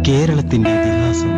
കേരളത്തിന്റെ ഇതിഹാസം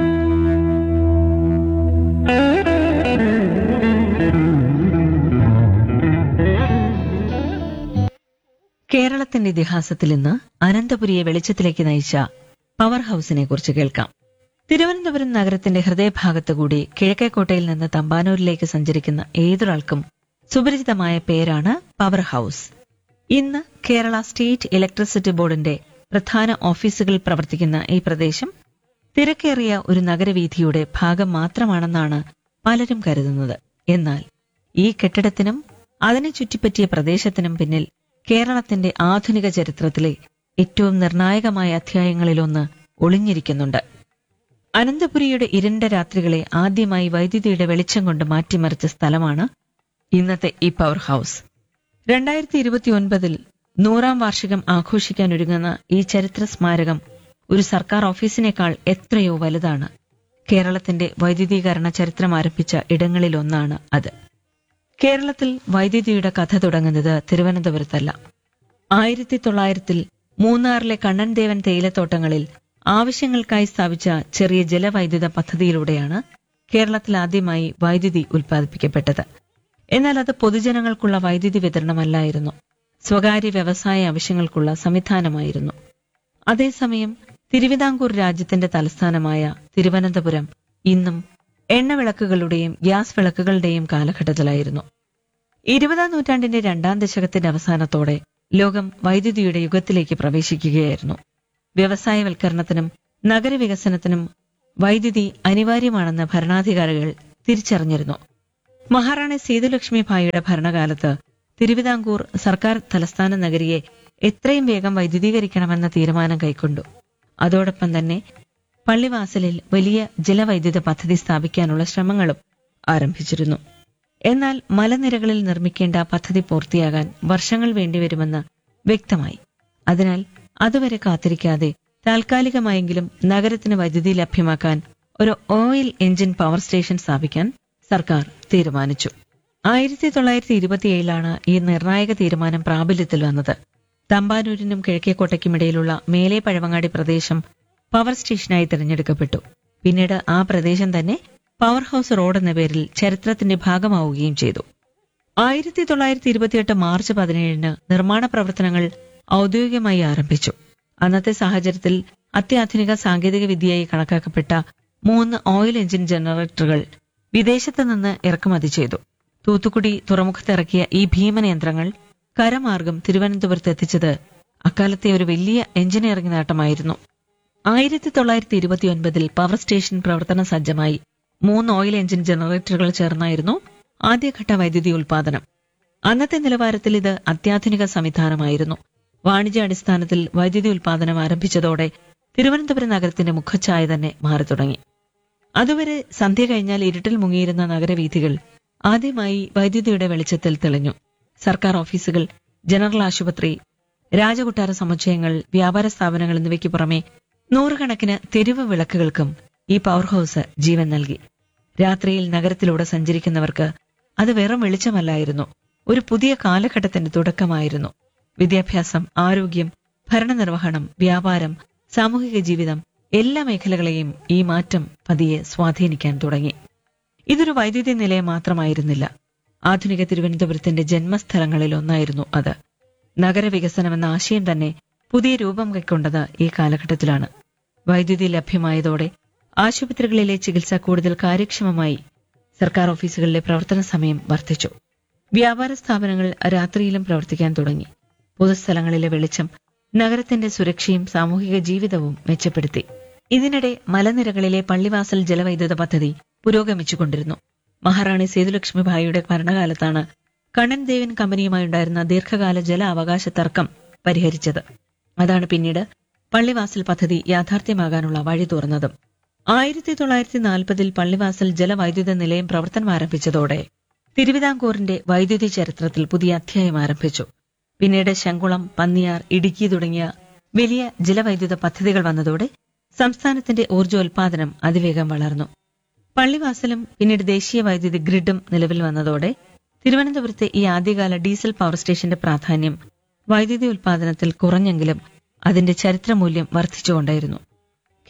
കേരളത്തിന്റെ ഇതിഹാസത്തിൽ ഇന്ന് അനന്തപുരിയെ വെളിച്ചത്തിലേക്ക് നയിച്ച പവർ ഹൌസിനെ കുറിച്ച് കേൾക്കാം തിരുവനന്തപുരം നഗരത്തിന്റെ ഹൃദയഭാഗത്തുകൂടി കിഴക്കേക്കോട്ടയിൽ നിന്ന് തമ്പാനൂരിലേക്ക് സഞ്ചരിക്കുന്ന ഏതൊരാൾക്കും സുപരിചിതമായ പേരാണ് പവർ ഹൌസ് ഇന്ന് കേരള സ്റ്റേറ്റ് ഇലക്ട്രിസിറ്റി ബോർഡിന്റെ പ്രധാന ഓഫീസുകളിൽ പ്രവർത്തിക്കുന്ന ഈ പ്രദേശം തിരക്കേറിയ ഒരു നഗരവീഥിയുടെ ഭാഗം മാത്രമാണെന്നാണ് പലരും കരുതുന്നത് എന്നാൽ ഈ കെട്ടിടത്തിനും അതിനെ ചുറ്റിപ്പറ്റിയ പ്രദേശത്തിനും പിന്നിൽ കേരളത്തിന്റെ ആധുനിക ചരിത്രത്തിലെ ഏറ്റവും നിർണായകമായ അധ്യായങ്ങളിലൊന്ന് ഒളിഞ്ഞിരിക്കുന്നുണ്ട് അനന്തപുരിയുടെ ഇരുണ്ട രാത്രികളെ ആദ്യമായി വൈദ്യുതിയുടെ വെളിച്ചം കൊണ്ട് മാറ്റിമറിച്ച സ്ഥലമാണ് ഇന്നത്തെ ഈ പവർ ഹൌസ് രണ്ടായിരത്തി ഇരുപത്തിയൊൻപതിൽ നൂറാം വാർഷികം ആഘോഷിക്കാനൊരുങ്ങുന്ന ഈ ചരിത്ര സ്മാരകം ഒരു സർക്കാർ ഓഫീസിനേക്കാൾ എത്രയോ വലുതാണ് കേരളത്തിന്റെ വൈദ്യുതീകരണ ചരിത്രം ആരംഭിച്ച ഇടങ്ങളിലൊന്നാണ് അത് കേരളത്തിൽ വൈദ്യുതിയുടെ കഥ തുടങ്ങുന്നത് തിരുവനന്തപുരത്തല്ല ആയിരത്തി തൊള്ളായിരത്തിൽ മൂന്നാറിലെ കണ്ണൻദേവൻ തേയിലത്തോട്ടങ്ങളിൽ ആവശ്യങ്ങൾക്കായി സ്ഥാപിച്ച ചെറിയ ജലവൈദ്യുത പദ്ധതിയിലൂടെയാണ് കേരളത്തിൽ ആദ്യമായി വൈദ്യുതി ഉൽപ്പാദിപ്പിക്കപ്പെട്ടത് എന്നാൽ അത് പൊതുജനങ്ങൾക്കുള്ള വൈദ്യുതി വിതരണമല്ലായിരുന്നു സ്വകാര്യ വ്യവസായ ആവശ്യങ്ങൾക്കുള്ള സംവിധാനമായിരുന്നു അതേസമയം തിരുവിതാംകൂർ രാജ്യത്തിന്റെ തലസ്ഥാനമായ തിരുവനന്തപുരം ഇന്നും എണ്ണവിളക്കുകളുടെയും ഗ്യാസ് വിളക്കുകളുടെയും കാലഘട്ടത്തിലായിരുന്നു ഇരുപതാം നൂറ്റാണ്ടിന്റെ രണ്ടാം ദശകത്തിന്റെ അവസാനത്തോടെ ലോകം വൈദ്യുതിയുടെ യുഗത്തിലേക്ക് പ്രവേശിക്കുകയായിരുന്നു വ്യവസായവൽക്കരണത്തിനും നഗരവികസനത്തിനും വൈദ്യുതി അനിവാര്യമാണെന്ന് ഭരണാധികാരികൾ തിരിച്ചറിഞ്ഞിരുന്നു മഹാറാണി സീതുലക്ഷ്മി ഭായിയുടെ ഭരണകാലത്ത് തിരുവിതാംകൂർ സർക്കാർ തലസ്ഥാന നഗരിയെ എത്രയും വേഗം വൈദ്യുതീകരിക്കണമെന്ന തീരുമാനം കൈക്കൊണ്ടു അതോടൊപ്പം തന്നെ പള്ളിവാസലിൽ വലിയ ജലവൈദ്യുത പദ്ധതി സ്ഥാപിക്കാനുള്ള ശ്രമങ്ങളും ആരംഭിച്ചിരുന്നു എന്നാൽ മലനിരകളിൽ നിർമ്മിക്കേണ്ട പദ്ധതി പൂർത്തിയാകാൻ വർഷങ്ങൾ വേണ്ടിവരുമെന്ന് വ്യക്തമായി അതിനാൽ അതുവരെ കാത്തിരിക്കാതെ താൽക്കാലികമായെങ്കിലും നഗരത്തിന് വൈദ്യുതി ലഭ്യമാക്കാൻ ഒരു ഓയിൽ എഞ്ചിൻ പവർ സ്റ്റേഷൻ സ്ഥാപിക്കാൻ സർക്കാർ തീരുമാനിച്ചു ആയിരത്തി തൊള്ളായിരത്തി ഇരുപത്തിയേഴിലാണ് ഈ നിർണായക തീരുമാനം പ്രാബല്യത്തിൽ വന്നത് തമ്പാനൂരിനും കിഴക്കേക്കോട്ടയ്ക്കും ഇടയിലുള്ള മേലെ പഴവങ്ങാടി പ്രദേശം പവർ സ്റ്റേഷനായി തിരഞ്ഞെടുക്കപ്പെട്ടു പിന്നീട് ആ പ്രദേശം തന്നെ പവർ ഹൌസ് റോഡ് എന്ന പേരിൽ ചരിത്രത്തിന്റെ ഭാഗമാവുകയും ചെയ്തു ആയിരത്തി തൊള്ളായിരത്തി ഇരുപത്തിയെട്ട് മാർച്ച് പതിനേഴിന് നിർമ്മാണ പ്രവർത്തനങ്ങൾ ഔദ്യോഗികമായി ആരംഭിച്ചു അന്നത്തെ സാഹചര്യത്തിൽ അത്യാധുനിക സാങ്കേതിക വിദ്യയായി കണക്കാക്കപ്പെട്ട മൂന്ന് ഓയിൽ എഞ്ചിൻ ജനറേറ്ററുകൾ വിദേശത്ത് നിന്ന് ഇറക്കുമതി ചെയ്തു തൂത്തുക്കുടി തുറമുഖത്തിറക്കിയ ഈ ഭീമന യന്ത്രങ്ങൾ കരമാർഗം തിരുവനന്തപുരത്ത് എത്തിച്ചത് അക്കാലത്തെ ഒരു വലിയ എഞ്ചിനീയറിംഗ് നേട്ടമായിരുന്നു ആയിരത്തി തൊള്ളായിരത്തി ഇരുപത്തിയൊൻപതിൽ പവർ സ്റ്റേഷൻ പ്രവർത്തന സജ്ജമായി മൂന്ന് ഓയിൽ എഞ്ചിൻ ജനറേറ്ററുകൾ ചേർന്നായിരുന്നു ആദ്യഘട്ട വൈദ്യുതി ഉൽപാദനം അന്നത്തെ നിലവാരത്തിൽ ഇത് അത്യാധുനിക സംവിധാനമായിരുന്നു വാണിജ്യാടിസ്ഥാനത്തിൽ വൈദ്യുതി ഉൽപാദനം ആരംഭിച്ചതോടെ തിരുവനന്തപുരം നഗരത്തിന്റെ മുഖച്ഛായ തന്നെ മാറി തുടങ്ങി അതുവരെ സന്ധ്യ കഴിഞ്ഞാൽ ഇരുട്ടിൽ മുങ്ങിയിരുന്ന നഗരവീഥികൾ ആദ്യമായി വൈദ്യുതിയുടെ വെളിച്ചത്തിൽ തെളിഞ്ഞു സർക്കാർ ഓഫീസുകൾ ജനറൽ ആശുപത്രി രാജകൊട്ടാര സമുച്ചയങ്ങൾ വ്യാപാര സ്ഥാപനങ്ങൾ എന്നിവയ്ക്ക് പുറമെ നൂറുകണക്കിന് തെരുവ് വിളക്കുകൾക്കും ഈ പവർ ഹൌസ് ജീവൻ നൽകി രാത്രിയിൽ നഗരത്തിലൂടെ സഞ്ചരിക്കുന്നവർക്ക് അത് വെറും വെളിച്ചമല്ലായിരുന്നു ഒരു പുതിയ കാലഘട്ടത്തിന്റെ തുടക്കമായിരുന്നു വിദ്യാഭ്യാസം ആരോഗ്യം ഭരണനിർവഹണം വ്യാപാരം സാമൂഹിക ജീവിതം എല്ലാ മേഖലകളെയും ഈ മാറ്റം പതിയെ സ്വാധീനിക്കാൻ തുടങ്ങി ഇതൊരു വൈദ്യുതി നിലയം മാത്രമായിരുന്നില്ല ആധുനിക തിരുവനന്തപുരത്തിന്റെ ജന്മസ്ഥലങ്ങളിൽ ഒന്നായിരുന്നു അത് നഗരവികസനം എന്ന ആശയം തന്നെ പുതിയ രൂപം കൈക്കൊണ്ടത് ഈ കാലഘട്ടത്തിലാണ് വൈദ്യുതി ലഭ്യമായതോടെ ആശുപത്രികളിലെ ചികിത്സ കൂടുതൽ കാര്യക്ഷമമായി സർക്കാർ ഓഫീസുകളിലെ പ്രവർത്തന സമയം വർദ്ധിച്ചു വ്യാപാര സ്ഥാപനങ്ങൾ രാത്രിയിലും പ്രവർത്തിക്കാൻ തുടങ്ങി പൊതുസ്ഥലങ്ങളിലെ വെളിച്ചം നഗരത്തിന്റെ സുരക്ഷയും സാമൂഹിക ജീവിതവും മെച്ചപ്പെടുത്തി ഇതിനിടെ മലനിരകളിലെ പള്ളിവാസൽ ജലവൈദ്യുത പദ്ധതി പുരോഗമിച്ചുകൊണ്ടിരുന്നു മഹാറാണി സേതുലക്ഷ്മി ഭായിയുടെ ഭരണകാലത്താണ് കണ്ണൻ ദേവൻ കമ്പനിയുമായുണ്ടായിരുന്ന ദീർഘകാല ജല അവകാശ തർക്കം പരിഹരിച്ചത് അതാണ് പിന്നീട് പള്ളിവാസൽ പദ്ധതി യാഥാർത്ഥ്യമാകാനുള്ള വഴി തുറന്നതും ആയിരത്തി തൊള്ളായിരത്തി നാൽപ്പതിൽ പള്ളിവാസൽ ജലവൈദ്യുത നിലയം പ്രവർത്തനം ആരംഭിച്ചതോടെ തിരുവിതാംകൂറിന്റെ വൈദ്യുതി ചരിത്രത്തിൽ പുതിയ അധ്യായം ആരംഭിച്ചു പിന്നീട് ശങ്കുളം പന്നിയാർ ഇടുക്കി തുടങ്ങിയ വലിയ ജലവൈദ്യുത പദ്ധതികൾ വന്നതോടെ സംസ്ഥാനത്തിന്റെ ഊർജ്ജോൽപാദനം അതിവേഗം വളർന്നു പള്ളിവാസലും പിന്നീട് ദേശീയ വൈദ്യുതി ഗ്രിഡും നിലവിൽ വന്നതോടെ തിരുവനന്തപുരത്തെ ഈ ആദ്യകാല ഡീസൽ പവർ സ്റ്റേഷന്റെ പ്രാധാന്യം വൈദ്യുതി ഉൽപാദനത്തിൽ കുറഞ്ഞെങ്കിലും അതിന്റെ ചരിത്രമൂല്യം വർദ്ധിച്ചുകൊണ്ടായിരുന്നു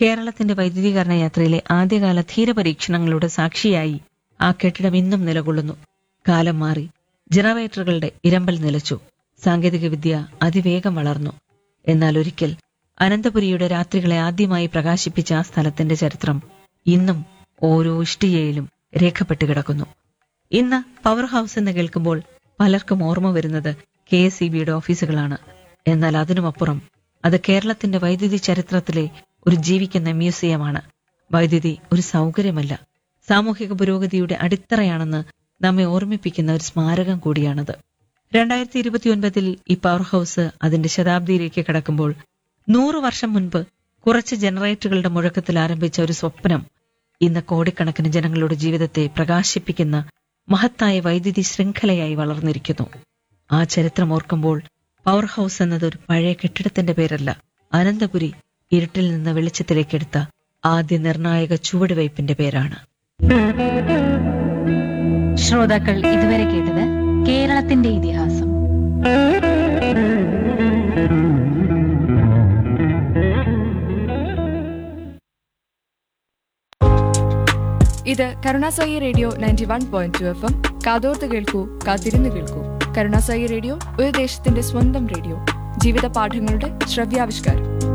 കേരളത്തിന്റെ വൈദ്യുതീകരണ യാത്രയിലെ ആദ്യകാല ധീരപരീക്ഷണങ്ങളുടെ സാക്ഷിയായി ആ കെട്ടിടം ഇന്നും നിലകൊള്ളുന്നു കാലം മാറി ജനറേറ്ററുകളുടെ ഇരമ്പൽ നിലച്ചു സാങ്കേതികവിദ്യ അതിവേഗം വളർന്നു എന്നാൽ ഒരിക്കൽ അനന്തപുരിയുടെ രാത്രികളെ ആദ്യമായി പ്രകാശിപ്പിച്ച ആ സ്ഥലത്തിന്റെ ചരിത്രം ഇന്നും ഓരോ ഇഷ്ടികയിലും രേഖപ്പെട്ട് കിടക്കുന്നു ഇന്ന് പവർ ഹൗസ് എന്ന് കേൾക്കുമ്പോൾ പലർക്കും ഓർമ്മ വരുന്നത് കെ എസ് ഇ ബിയുടെ ഓഫീസുകളാണ് എന്നാൽ അതിനുമപ്പുറം അത് കേരളത്തിന്റെ വൈദ്യുതി ചരിത്രത്തിലെ ഒരു ജീവിക്കുന്ന മ്യൂസിയമാണ് വൈദ്യുതി ഒരു സൗകര്യമല്ല സാമൂഹിക പുരോഗതിയുടെ അടിത്തറയാണെന്ന് നമ്മെ ഓർമ്മിപ്പിക്കുന്ന ഒരു സ്മാരകം കൂടിയാണത് രണ്ടായിരത്തി ഇരുപത്തിയൊൻപതിൽ ഈ പവർ ഹൗസ് അതിന്റെ ശതാബ്ദിയിലേക്ക് കടക്കുമ്പോൾ നൂറു വർഷം മുൻപ് കുറച്ച് ജനറേറ്ററുകളുടെ മുഴക്കത്തിൽ ആരംഭിച്ച ഒരു സ്വപ്നം ഇന്ന് കോടിക്കണക്കിന് ജനങ്ങളുടെ ജീവിതത്തെ പ്രകാശിപ്പിക്കുന്ന മഹത്തായ വൈദ്യുതി ശൃംഖലയായി വളർന്നിരിക്കുന്നു ആ ചരിത്രം ഓർക്കുമ്പോൾ പവർ ഹൗസ് എന്നത് ഒരു പഴയ കെട്ടിടത്തിന്റെ പേരല്ല അനന്തപുരി ഇരുട്ടിൽ നിന്ന് വെളിച്ചത്തിലേക്കെടുത്ത ആദ്യ നിർണായക ചുവടുവയ്പിന്റെ പേരാണ് ശ്രോതാക്കൾ ഇതുവരെ കേട്ടത് കേരളത്തിന്റെ ഇതിഹാസം ഇത് കരുണാസായി radio ninety one point two F M കാതോർത്ത് കേൾക്കൂ കാത്തിരുന്ന് കേൾക്കൂ കരുണാസായി റേഡിയോ ഒരു ദേശത്തിന്റെ സ്വന്തം റേഡിയോ ജീവിത പാഠങ്ങളുടെ ശ്രവ്യാവിഷ്കാരം